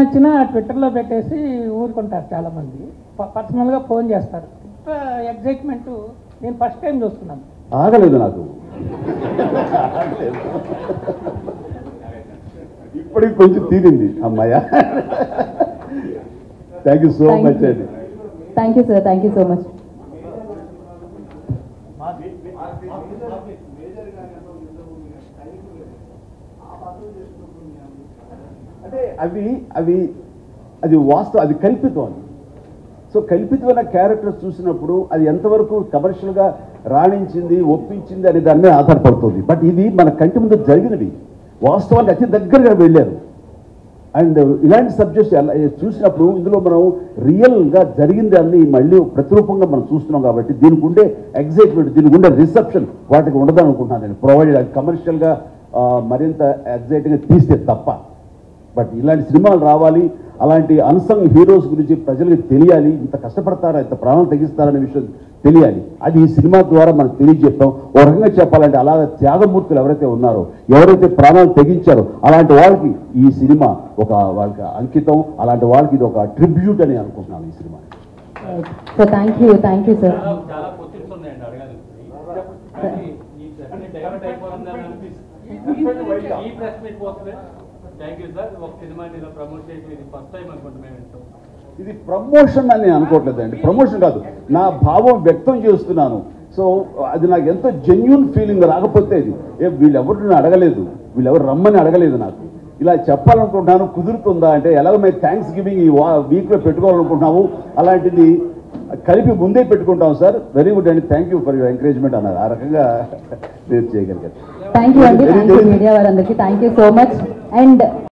నచ్చినా ట్విట్టర్లో పెట్టేసి ఊరుకుంటారు చాలామంది పర్సనల్గా ఫోన్ చేస్తారు ఇంత ఎగ్జైట్మెంట్ నేను ఫస్ట్ టైం చూస్తున్నాను ఆగలేదు నాకు ఆగలేదు. ఇప్పటికి కొంచెం తీరింది అమ్మాయ thank you so Thank much you. అండి thank you sir thank you so much అంటే అవి అవి అది వాస్తవం అది కల్పితం అది సో కల్పితమైన క్యారెక్టర్స్ చూసినప్పుడు అది ఎంతవరకు కమర్షియల్గా రాణించింది ఒప్పించింది అనే దాని మీద ఆధారపడుతుంది బట్ ఇది మన కంటి ముందు జరిగినవి వాస్తవానికి అతి దగ్గరగా వెళ్ళారు అండ్ ఇలాంటి సబ్జెక్ట్స్ ఎలా చూసినప్పుడు ఇందులో మనం రియల్గా జరిగింది అన్ని మళ్ళీ ప్రతిరూపంగా మనం చూస్తున్నాం కాబట్టి దీనికి ఉండే ఎగ్జైట్మెంట్ దీనికి ఉండే రిసెప్షన్ వాటికి ఉండదు అనుకుంటున్నాను నేను ప్రొవైడెడ్ అది కమర్షియల్గా మరింత ఎగ్జైటింగ్గా తీస్తే తప్ప బట్ ఇలాంటి సినిమాలు రావాలి అలాంటి అన్సంగ్ హీరోస్ గురించి ప్రజలకు తెలియాలి ఇంత కష్టపడతారా ఇంత ప్రాణం తెగిస్తారనే విషయం తెలియాలి అది ఈ సినిమా ద్వారా మనం తెలియజెప్పాం ఓ రకంగా చెప్పాలంటే అలా త్యాగమూర్తులు ఎవరైతే ఉన్నారో ఎవరైతే ప్రాణాలు తెగించారో అలాంటి వాళ్ళకి ఈ సినిమా ఒక వాళ్ళకి అంకితం అలాంటి వాళ్ళకి ఇది ఒక ట్రిబ్యూట్ అని అనుకుంటున్నాను ఈ cinema so thank you thank you sir చాలా చాలా క్వశ్చన్స్ ఉన్నాయండి అడగాలి కానీ ఈ ప్రెస్ మీట్ డైవర్ట్ అయిపోతుందని అనిపిస్తుంది ఈ ప్రెస్ మీట్ కోసమే థ్యాంక్ యూ సార్ ఒక సినిమాని ఇలా ప్రమోట్ చేసి ఇది ఫస్ట్ టైం అనుకుంటా మేము వింటాం ఇది ప్రమోషన్ అని నేను అనుకోవట్లేదండి ప్రమోషన్ కాదు నా భావం వ్యక్తం చేస్తున్నాను సో అది నాకు ఎంతో జెన్యున్ ఫీలింగ్ రాకపోతే ఇది ఏ వీళ్ళెవరు నన్ను అడగలేదు వీళ్ళెవరు రమ్మని అడగలేదు నాకు ఇలా చెప్పాలనుకుంటున్నాను కుదురుతుందా అంటే ఎలాగో మేము థ్యాంక్స్ గివింగ్ ఈ వీక్లో పెట్టుకోవాలనుకుంటున్నాము అలాంటిది కలిపి ముందే పెట్టుకుంటాం సార్ వెరీ గుడ్ అండి thank you for your encouragement అన్నారు ఆ రకంగా నేను చేయగలిగాను థ్యాంక్ యూ అండి థ్యాంక్ యూ మీడియా వారందరికీ thank you so much and